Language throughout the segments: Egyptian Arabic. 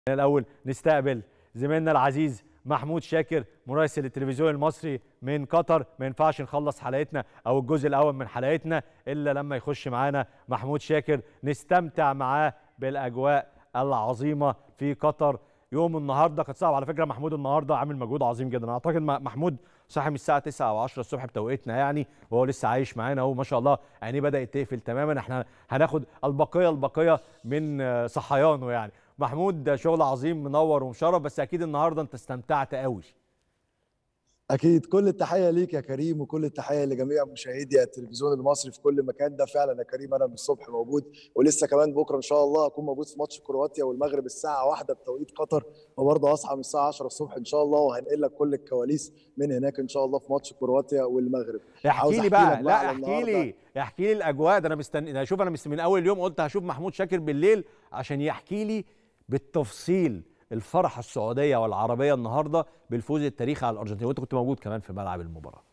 الاول نستقبل زميلنا العزيز محمود شاكر مراسل التلفزيون المصري من قطر ما ينفعش نخلص حلقتنا او الجزء الاول من حلقتنا الا لما يخش معانا محمود شاكر نستمتع معاه بالاجواء العظيمه في قطر يوم النهارده كانت صعب على فكره محمود النهارده عامل مجهود عظيم جدا اعتقد محمود صاحي من الساعه 9 او 10 الصبح بتوقيتنا يعني وهو لسه عايش معانا اهو ما شاء الله عينيه بدات تقفل تماما احنا هناخد البقيه البقيه من صحيانه يعني محمود ده شغل عظيم منور ومشرف بس اكيد النهارده انت استمتعت قوي اكيد كل التحيه ليك يا كريم وكل التحيه لجميع مشاهدي التلفزيون المصري في كل مكان ده فعلا يا كريم انا من الصبح موجود ولسه كمان بكره ان شاء الله اكون موجود في ماتش كرواتيا والمغرب الساعه واحدة بتوقيت قطر وبرضه اصحى من الساعه 10 الصبح ان شاء الله وهنقل لك كل الكواليس من هناك ان شاء الله في ماتش كرواتيا والمغرب احكي لي بقى لا احكي لي احكي لي الاجواء ده انا مستني شوف انا من اول اليوم قلت هشوف محمود شاكر بالليل عشان يحكي لي بالتفصيل الفرحه السعوديه والعربيه النهارده بالفوز التاريخي على الارجنتين وانت كنت موجود كمان في ملعب المباراه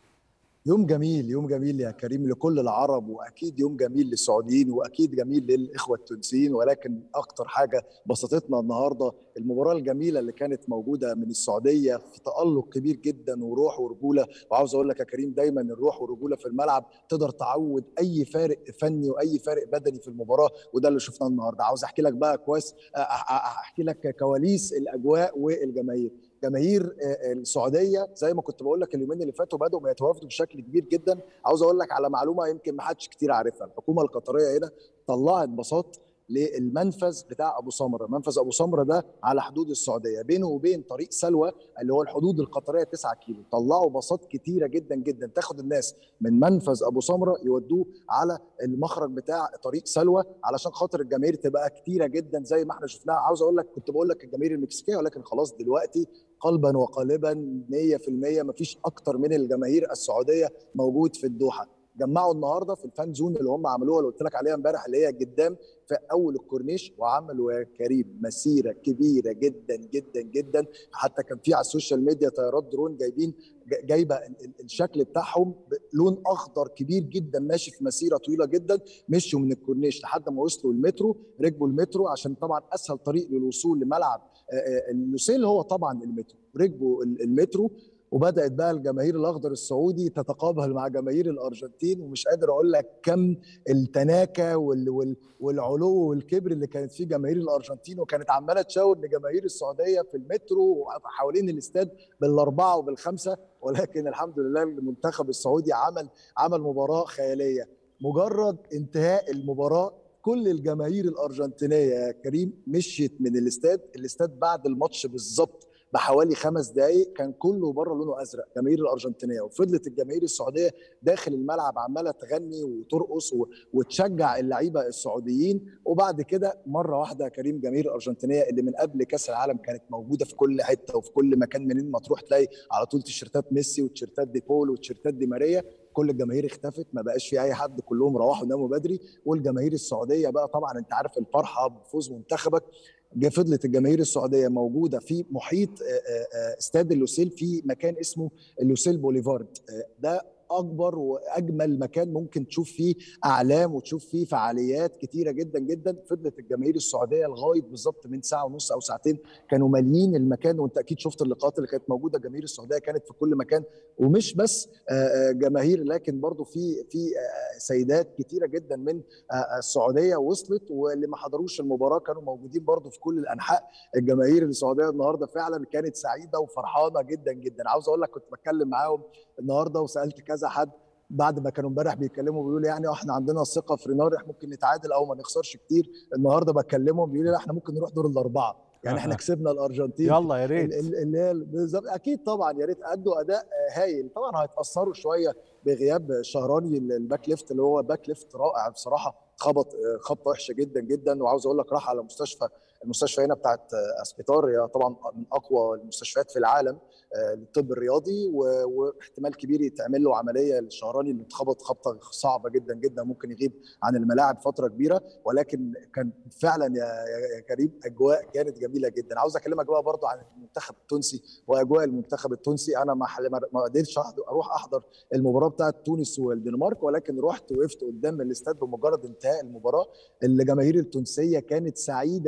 يوم جميل يوم جميل يا كريم لكل العرب واكيد يوم جميل للسعوديين واكيد جميل للاخوه التونسيين ولكن اكتر حاجه بسطتنا النهارده المباراه الجميله اللي كانت موجوده من السعوديه في تالق كبير جدا وروح ورجوله وعاوز اقول لك يا كريم دايما الروح والرجوله في الملعب تقدر تعود اي فارق فني واي فارق بدني في المباراه وده اللي شفناه النهارده عاوز احكي لك بقى كويس احكي لك كواليس الاجواء والجماهير جماهير السعوديه زي ما كنت بقول لك اليومين اللي فاتوا بداوا يتوافدوا بشكل كبير جدا عاوز اقول لك على معلومه يمكن ما حدش كتير عارفها الحكومه القطريه هنا طلعت باصات للمنفذ بتاع ابو سمره، منفذ ابو سمره ده على حدود السعوديه بينه وبين طريق سلوى اللي هو الحدود القطريه 9 كيلو، طلعوا باصات كتيره جدا جدا تاخد الناس من منفذ ابو سمره يودوه على المخرج بتاع طريق سلوى علشان خاطر الجماهير تبقى كتيره جدا زي ما احنا شفناها، عاوز اقول لك كنت بقول لك الجماهير المكسيكيه ولكن خلاص دلوقتي قلبا وقالبا 100% مفيش اكتر من الجماهير السعوديه موجود في الدوحه جمعوا النهارده في الفان زون اللي هم عملوها اللي قلت لك عليها امبارح اللي هي قدام في اول الكورنيش وعملوا يا كريم مسيره كبيره جدا جدا جدا حتى كان في على السوشيال ميديا طيارات درون جايبين جايبه الشكل بتاعهم لون اخضر كبير جدا ماشي في مسيره طويله جدا مشوا من الكورنيش لحد ما وصلوا المترو ركبوا المترو عشان طبعا اسهل طريق للوصول لملعب اللوسيل هو طبعا المترو ركبوا المترو وبدات بقى الجماهير الاخضر السعودي تتقابل مع جماهير الارجنتين ومش قادر اقول لك كم التناكه وال وال والعلو والكبر اللي كانت فيه جماهير الارجنتين وكانت عماله تشاور لجماهير السعوديه في المترو وحوالين الاستاد بالاربعه وبالخمسه ولكن الحمد لله المنتخب السعودي عمل عمل مباراه خياليه مجرد انتهاء المباراه كل الجماهير الارجنتينيه يا كريم مشيت من الاستاد الاستاد بعد الماتش بالظبط بحوالي خمس دقائق كان كله بره لونه ازرق جماهير الارجنتينيه وفضلت الجماهير السعوديه داخل الملعب عماله تغني وترقص وتشجع اللعيبه السعوديين وبعد كده مره واحده كريم جماهير الارجنتينيه اللي من قبل كاس العالم كانت موجوده في كل حته وفي كل مكان منين ما تروح تلاقي على طول تيشيرتات ميسي وتيشيرتات دي بول وتيشيرتات دي ماريا كل الجماهير اختفت ما بقاش في اي حد كلهم روحوا ناموا بدري والجماهير السعوديه بقى طبعا انت عارف الفرحه بفوز منتخبك فضلت الجماهير السعوديه موجوده في محيط استاد اللوسيل في مكان اسمه اللوسيل بوليفارد ده اكبر واجمل مكان ممكن تشوف فيه اعلام وتشوف فيه فعاليات كتيره جدا جدا فضلت الجماهير السعوديه لغايه بالظبط من ساعه ونص او ساعتين كانوا ماليين المكان وانت اكيد شفت اللقاءات اللي كانت موجوده الجماهير السعوديه كانت في كل مكان ومش بس جماهير لكن برضو في في سيدات كتيره جدا من السعوديه وصلت واللي ما حضروش المباراه كانوا موجودين برضو في كل الانحاء الجماهير السعوديه النهارده فعلا كانت سعيده وفرحانه جدا جدا عاوز اقول لك كنت بتكلم معاهم النهارده وسالت كذا حد بعد ما كانوا امبارح بيتكلموا بيقولوا يعني احنا عندنا ثقه في رينار احنا ممكن نتعادل او ما نخسرش كتير النهارده بكلمهم بيقولوا لا احنا ممكن نروح دور الاربعه يعني احنا كسبنا الارجنتين يلا يا ريت اللي هي بالظبط اكيد طبعا يا ريت ادوا اداء هايل طبعا هيتاثروا شويه بغياب شهراني الباك ليفت اللي هو باك ليفت رائع بصراحه خبط خبطه وحشه جدا جدا وعاوز اقول لك راح على مستشفى المستشفى هنا بتاعت اسبيتار هي طبعا من اقوى المستشفيات في العالم للطب الرياضي واحتمال كبير يتعمل له عمليه للشهراني اللي اتخبط خبطه صعبه جدا جدا ممكن يغيب عن الملاعب فتره كبيره ولكن كان فعلا يا كريم اجواء كانت جميله جدا عاوز اكلمك بقى برضو عن المنتخب التونسي واجواء المنتخب التونسي انا ما ما قدرتش اروح احضر المباراه بتاعت تونس والدنمارك ولكن رحت وقفت قدام الاستاد بمجرد انتهاء المباراه اللي جماهير التونسيه كانت سعيده جدا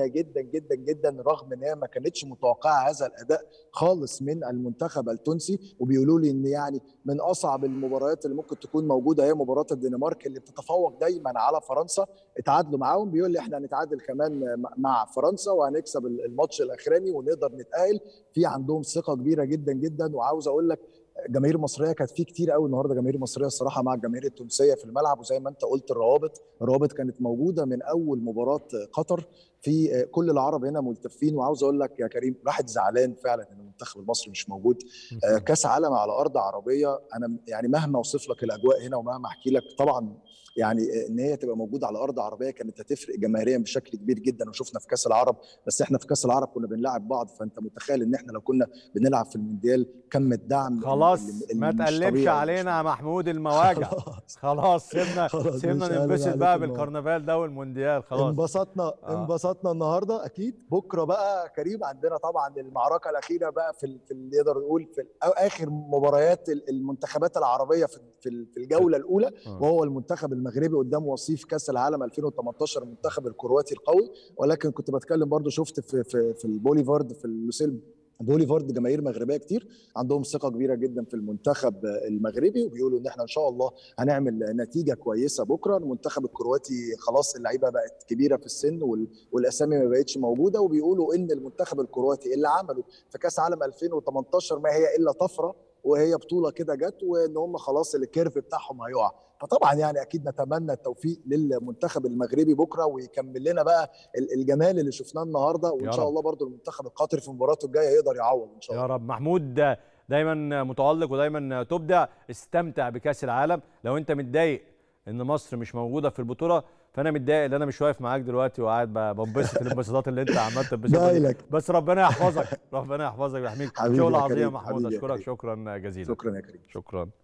جدا جدا رغم ان هي ما كانتش متوقعه هذا الاداء خالص من المنتخب التونسي وبيقولوا لي ان يعني من اصعب المباريات اللي ممكن تكون موجوده هي مباراه الدنمارك اللي بتتفوق دايما على فرنسا اتعادلوا معاهم بيقول لي احنا هنتعادل كمان مع فرنسا وهنكسب الماتش الاخراني ونقدر نتاهل في عندهم ثقه كبيره جدا جدا وعاوز اقول لك جماهير مصريه كانت في كتير قوي النهارده جماهير مصريه الصراحه مع الجماهير التونسيه في الملعب وزي ما انت قلت الروابط الروابط كانت موجوده من اول مباراه قطر في كل العرب هنا ملتفين وعاوز اقول لك يا كريم راحت زعلان فعلا ان المنتخب المصري مش موجود كاس عالم على ارض عربيه انا يعني مهما اوصف لك الاجواء هنا ومهما احكي لك طبعا يعني ان هي تبقى موجوده على ارض عربيه كانت هتفرق جماهيريا بشكل كبير جدا وشفنا في كاس العرب بس احنا في كاس العرب كنا بنلاعب بعض فانت متخيل ان احنا لو كنا بنلعب في المونديال كم الدعم خلاص ما تقلبش علينا يا محمود المواجع خلاص سيبنا سيبنا ننبسط بقى بالكرنفال ده والمونديال خلاص انبسطنا آه. انبسطنا النهارده اكيد بكره بقى كريم عندنا طبعا المعركه الاخيره بقى في في اللي نقدر نقول في اخر مباريات المنتخبات العربيه في في الجوله الاولى وهو المنتخب المغربي قدام وصيف كاس العالم 2018 المنتخب الكرواتي القوي ولكن كنت بتكلم برضو شفت في في, في البوليفارد في اللوسيل بوليفارد جماهير مغربيه كتير عندهم ثقه كبيره جدا في المنتخب المغربي وبيقولوا ان احنا ان شاء الله هنعمل نتيجه كويسه بكره المنتخب الكرواتي خلاص اللعيبه بقت كبيره في السن والاسامي ما بقتش موجوده وبيقولوا ان المنتخب الكرواتي اللي عمله في كاس عالم 2018 ما هي الا طفره وهي بطوله كده جت وان هم خلاص الكيرف بتاعهم هيقع فطبعا يعني اكيد نتمنى التوفيق للمنتخب المغربي بكره ويكمل لنا بقى الجمال اللي شفناه النهارده وان شاء الله برضو المنتخب القطري في مباراته الجايه يقدر يعوض ان شاء الله يا رب محمود دايما متالق ودايما تبدع استمتع بكاس العالم لو انت متضايق ان مصر مش موجوده في البطوله فانا متضايق ان انا مش واقف معاك دلوقتي وقاعد بنبسط الانبساطات اللي انت عمال تنبسط بس ربنا يحفظك ربنا يحفظك ويحميك شغل عظيم يا محمود اشكرك شكرا جزيلا شكرا يا كريم شكرا